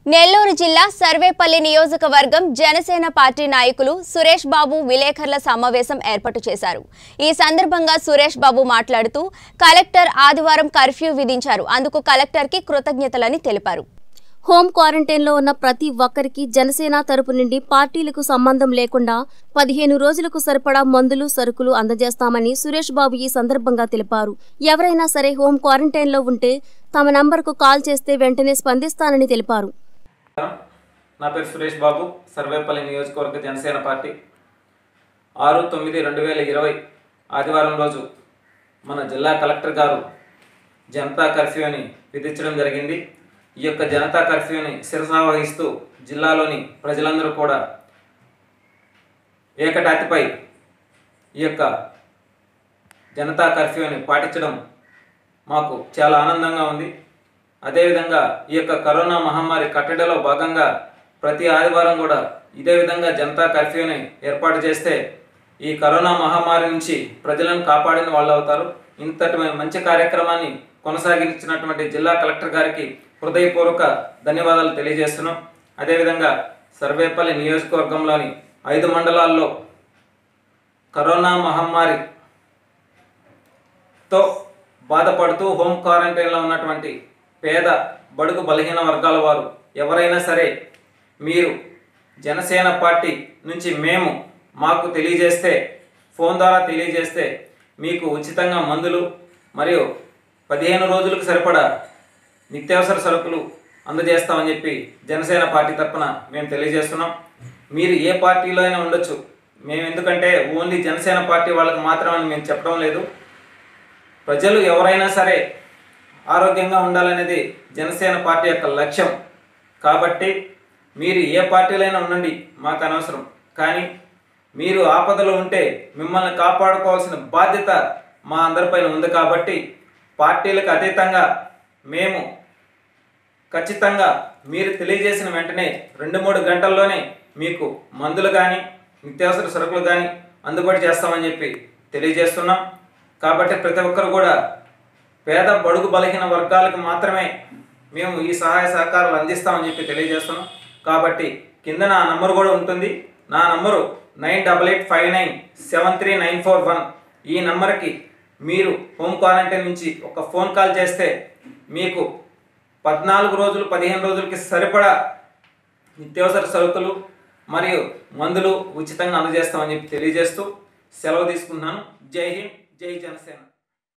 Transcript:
నెల్లూరు జిల్లా సర్వేపల్లి నియోజకవర్గం జనసేన పార్టీ నాయకులు సురేష్ బాబు విలేకరుల సమావేశం ఏర్పాటు చేశారు ఈ సందర్భంగా సురేష్ బాబు మాట్లాడుతూ కలెక్టర్ ఆదివారం కర్ఫ్యూ విధించారు అందుకు కలెక్టర్కి కృతజ్ఞతలని తెలిపారు హోం క్వారంటైన్లో ఉన్న ప్రతి ఒక్కరికి జనసేన తరపు నుండి పార్టీలకు సంబంధం లేకుండా పదిహేను రోజులకు సరిపడా మందులు సరుకులు అందజేస్తామని సురేష్ బాబు ఈ సందర్భంగా తెలిపారు ఎవరైనా సరే హోం క్వారంటైన్లో ఉంటే తమ నంబర్కు కాల్ చేస్తే వెంటనే స్పందిస్తానని తెలిపారు నా పేరు సురేష్ బాబు సర్వేపల్లి నియోజకవర్గ జనసేన పార్టీ ఆరు తొమ్మిది రెండు వేల ఇరవై ఆదివారం రోజు మన జిల్లా కలెక్టర్ గారు జనతా కర్ఫ్యూని విధించడం జరిగింది ఈ యొక్క జనతా కర్ఫ్యూని శిరసావహిస్తూ జిల్లాలోని ప్రజలందరూ కూడా ఏకటాతిపై ఈ యొక్క జనతా కర్ఫ్యూని పాటించడం మాకు చాలా ఆనందంగా ఉంది అదేవిధంగా ఈ యొక్క కరోనా మహమ్మారి కట్టడిలో భాగంగా ప్రతి ఆదివారం కూడా ఇదే విధంగా జనతా కర్ఫ్యూని ఏర్పాటు చేస్తే ఈ కరోనా మహమ్మారి నుంచి ప్రజలను కాపాడిన వాళ్ళు అవుతారు ఇంతటి మంచి కార్యక్రమాన్ని కొనసాగించినటువంటి జిల్లా కలెక్టర్ గారికి హృదయపూర్వక ధన్యవాదాలు తెలియజేస్తున్నాం అదేవిధంగా సర్వేపల్లి నియోజకవర్గంలోని ఐదు మండలాల్లో కరోనా మహమ్మారి తో బాధపడుతూ హోమ్ క్వారంటైన్లో ఉన్నటువంటి పేద బడుగు బలహీన వర్గాల వారు ఎవరైనా సరే మీరు జనసేన పార్టీ నుంచి మేము మాకు తెలియజేస్తే ఫోన్ ద్వారా తెలియజేస్తే మీకు ఉచితంగా మందులు మరియు పదిహేను రోజులకు సరిపడా నిత్యావసర సరుకులు అందజేస్తామని చెప్పి జనసేన పార్టీ తరఫున మేము తెలియజేస్తున్నాం మీరు ఏ పార్టీలో అయినా ఉండొచ్చు మేము ఎందుకంటే ఓన్లీ జనసేన పార్టీ వాళ్ళకి మాత్రమని మేము చెప్పడం లేదు ప్రజలు ఎవరైనా సరే ఆరోగ్యంగా ఉండాలనేది జనసేన పార్టీ యొక్క లక్ష్యం కాబట్టి మీరు ఏ పార్టీలైనా ఉండండి మాకు అనవసరం కానీ మీరు ఆపదలో ఉంటే మిమ్మల్ని కాపాడుకోవాల్సిన బాధ్యత మా అందరిపైన ఉంది కాబట్టి పార్టీలకు అతీతంగా మేము ఖచ్చితంగా మీరు తెలియజేసిన వెంటనే రెండు మూడు గంటల్లోనే మీకు మందులు కానీ నిత్యావసర సరుకులు కానీ అందుబాటు చేస్తామని చెప్పి తెలియజేస్తున్నాం కాబట్టి ప్రతి ఒక్కరు కూడా పేద బడుగు బలహీన వర్గాలకు మాత్రమే మేము ఈ సహాయ సహకారాలు అందిస్తామని చెప్పి తెలియజేస్తున్నాం కాబట్టి కింద నా నంబర్ కూడా ఉంటుంది నా number nine double eight five nine seven three nine four one ఈ నంబర్కి మీరు హోమ్ క్వారంటైన్ నుంచి ఒక ఫోన్ కాల్ చేస్తే మీకు పద్నాలుగు రోజులు పదిహేను రోజులకి సరిపడా నిత్యావసర సరుకులు మరియు మందులు ఉచితంగా అందజేస్తామని చెప్పి తెలియజేస్తూ సెలవు తీసుకున్నాను జై హింద్ జై జనసేన